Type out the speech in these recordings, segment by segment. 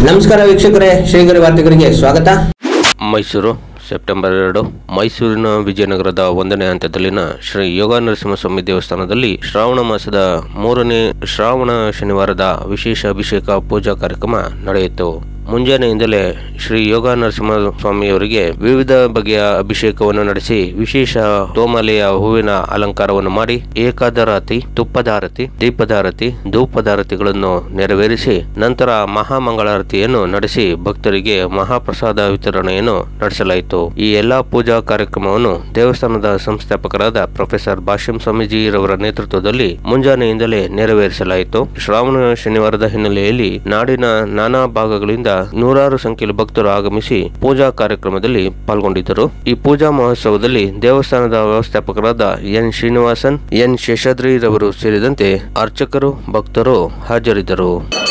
ನಮಸ್ಕಾರ ವೀಕ್ಷಕರೇ ಶ್ರೀಗರಿ ವಾರ್ತೆಗರಿಗೆ ಸ್ವಾಗತ ಮೈಸೂರು ಸೆಪ್ಟೆಂಬರ್ ಎರಡು ಮೈಸೂರಿನ ವಿಜಯನಗರದ ಒಂದನೇ ಹಂತದಲ್ಲಿನ ಶ್ರೀ ಯೋಗ ನರಸಿಂಹಸ್ವಾಮಿ ದೇವಸ್ಥಾನದಲ್ಲಿ ಶ್ರಾವಣ ಮಾಸದ ಮೂರನೇ ಶ್ರಾವಣ ಶನಿವಾರದ ವಿಶೇಷ ಅಭಿಷೇಕ ಪೂಜಾ ಕಾರ್ಯಕ್ರಮ ನಡೆಯಿತು ಮುಂಜಾನೆಯಿಂದಲೇ ಶ್ರೀ ಯೋಗ ನರಸಿಂಹಸ್ವಾಮಿಯವರಿಗೆ ವಿವಿಧ ಬಗೆಯ ಅಭಿಷೇಕವನ್ನು ನಡೆಸಿ ವಿಶೇಷ ತೋಮಲೆಯ ಹೂವಿನ ಅಲಂಕಾರವನ್ನು ಮಾಡಿ ಏಕಾದರಾತಿ ತುಪ್ಪದಾರತಿ ದೀಪದಾರತಿ ಧೂಪದಾರತಿಗಳನ್ನು ನೆರವೇರಿಸಿ ನಂತರ ಮಹಾಮಂಗಳಾರತಿಯನ್ನು ನಡೆಸಿ ಭಕ್ತರಿಗೆ ಮಹಾಪ್ರಸಾದ ವಿತರಣೆಯನ್ನು ನಡೆಸಲಾಯಿತು ಈ ಎಲ್ಲಾ ಪೂಜಾ ಕಾರ್ಯಕ್ರಮವನ್ನು ದೇವಸ್ಥಾನದ ಸಂಸ್ಥಾಪಕರಾದ ಪ್ರೊಫೆಸರ್ ಭಾಷ್ಯಂ ಸ್ವಾಮೀಜಿರವರ ನೇತೃತ್ವದಲ್ಲಿ ಮುಂಜಾನೆಯಿಂದಲೇ ನೆರವೇರಿಸಲಾಯಿತು ಶ್ರಾವಣ ಶನಿವಾರದ ಹಿನ್ನೆಲೆಯಲ್ಲಿ ನಾಡಿನ ನಾನಾ ಭಾಗಗಳಿಂದ ನೂರಾರು ಸಂಖ್ಯೆಯಲ್ಲಿ ಭಕ್ತರು ಆಗಮಿಸಿ ಪೂಜಾ ಕಾರ್ಯಕ್ರಮದಲ್ಲಿ ಪಾಲ್ಗೊಂಡಿದ್ದರು ಈ ಪೂಜಾ ಮಹೋತ್ಸವದಲ್ಲಿ ದೇವಸ್ಥಾನದ ವ್ಯವಸ್ಥಾಪಕರಾದ ಎನ್ ಶ್ರೀನಿವಾಸನ್ ಎನ್ ಶೇಷಾದ್ರಿರವರು ಸೇರಿದಂತೆ ಅರ್ಚಕರು ಭಕ್ತರು ಹಾಜರಿದ್ದರು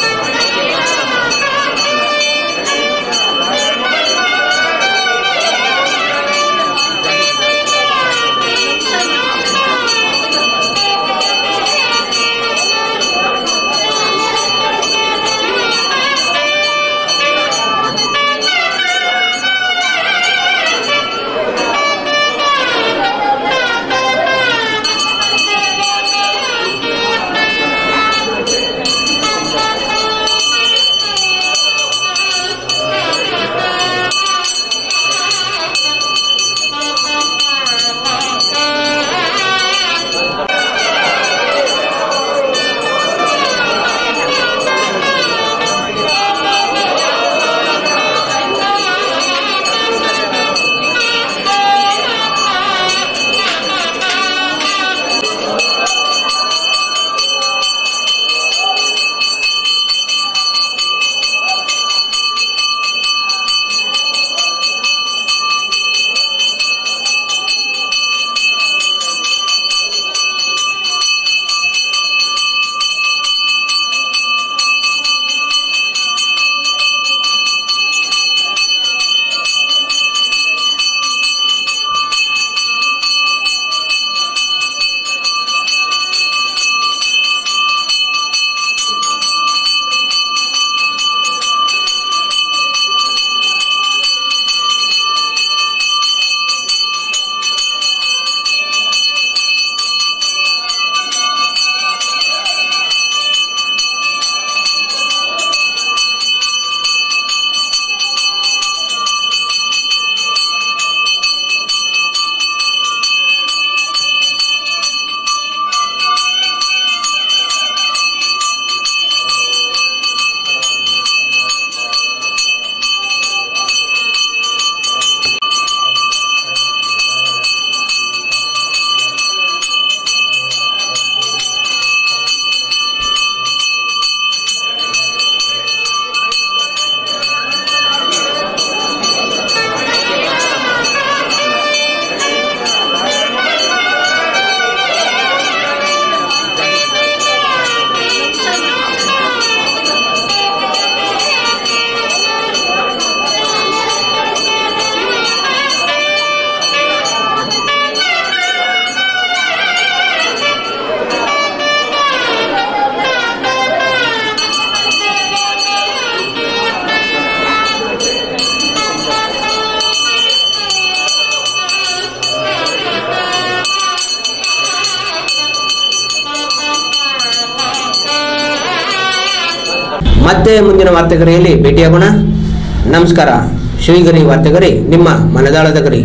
ಮತ್ತೆ ಮುಂದಿನ ವಾರ್ತೆಗರಿಯಲ್ಲಿ ಭೇಟಿಯಾಗೋಣ ನಮಸ್ಕಾರ ಶ್ರೀಗರಿ ವಾರ್ತೆಗರಿ ನಿಮ್ಮ ಮನದಾಳದ ಗರಿ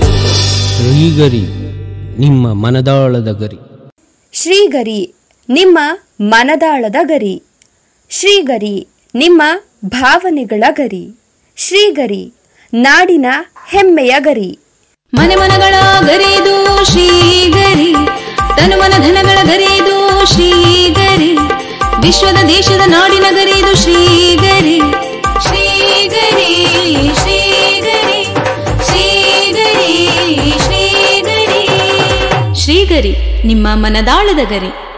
ಶ್ರೀಗರಿ ನಿಮ್ಮ ಮನದಾಳದ ಗರಿ ಶ್ರೀಗರಿ ನಿಮ್ಮ ಮನದಾಳದ ಗರಿ ಶ್ರೀಗರಿ ನಿಮ್ಮ ಭಾವನೆಗಳ ಗರಿ ಶ್ರೀಗರಿ ನಾಡಿನ ಹೆಮ್ಮೆಯ ಗರಿ ಮನೆ ಮನಗಳ ಗರಿದು ಶ್ರೀಗರಿ ತನು ಮನ ಧನಗಳ ಗರಿದು ಶ್ರೀಗರಿ ವಿಶ್ವದ ದೇಶದ ನಾಡಿನ ಗರಿದು ಶ್ರೀಗರಿ ಶ್ರೀಗರಿ ಶ್ರೀಗರಿ ಶ್ರೀಗರಿ ಶ್ರೀಗರಿ ಶ್ರೀಗರಿ ನಿಮ್ಮ ಮನದಾಳದ ಗರಿ